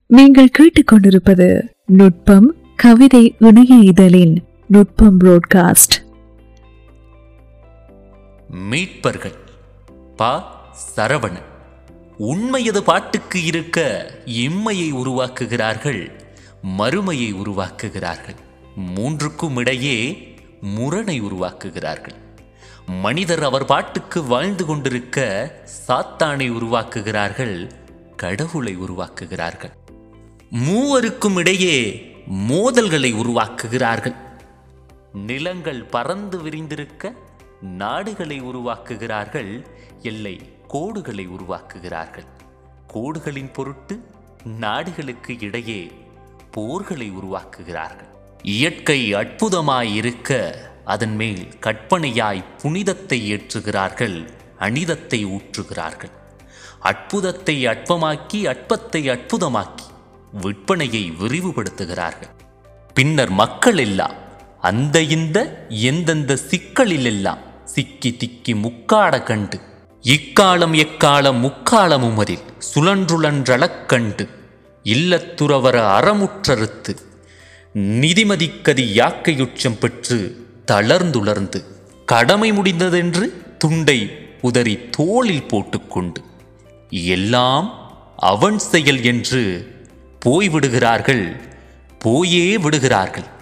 நீங்கள் கேட்டுக்கொண்டிருப்பது நுட்பம் கவிதை இணைய இதழின் நுட்பம் புரோட்காஸ்ட் மீட்பர்கள் பா சரவணன் உண்மையது பாட்டுக்கு இருக்க இம்மையை உருவாக்குகிறார்கள் மறுமையை உருவாக்குகிறார்கள் மூன்றுக்கும் இடையே முரணை உருவாக்குகிறார்கள் மனிதர் அவர் பாட்டுக்கு வாழ்ந்து கொண்டிருக்க சாத்தானை உருவாக்குகிறார்கள் கடவுளை உருவாக்குகிறார்கள் மூவருக்கும் இடையே மோதல்களை உருவாக்குகிறார்கள் நிலங்கள் பறந்து விரிந்திருக்க நாடுகளை உருவாக்குகிறார்கள் எல்லை கோடுகளை உருவாக்குகிறார்கள் கோடுகளின் பொருட்டு நாடுகளுக்கு இடையே போர்களை உருவாக்குகிறார்கள் இயற்கை அற்புதமாய் இருக்க அதன் மேல் கற்பனையாய் புனிதத்தை ஏற்றுகிறார்கள் அனிதத்தை ஊற்றுகிறார்கள் அற்புதத்தை அற்பமாக்கி அற்பத்தை அற்புதமாக்கி விற்பனையை விரிவுபடுத்துகிறார்கள் பின்னர் மக்கள் எல்லாம் அந்த இந்த எந்தெந்த சிக்கலிலெல்லாம் சிக்கி திக்கி முக்காட கண்டு இக்காலம் எக்காலம் முக்காலமும் அதில் சுழன்றுழன்றளக் கண்டு இல்லத்துறவர அறமுற்றறுத்து நிதிமதிக்கதி யாக்கையுச்சம் பெற்று தளர்ந்துளர்ந்து கடமை முடிந்ததென்று துண்டை உதறி தோளில் போட்டுக்கொண்டு எல்லாம் அவன் செயல் என்று போய்விடுகிறார்கள் போயே விடுகிறார்கள்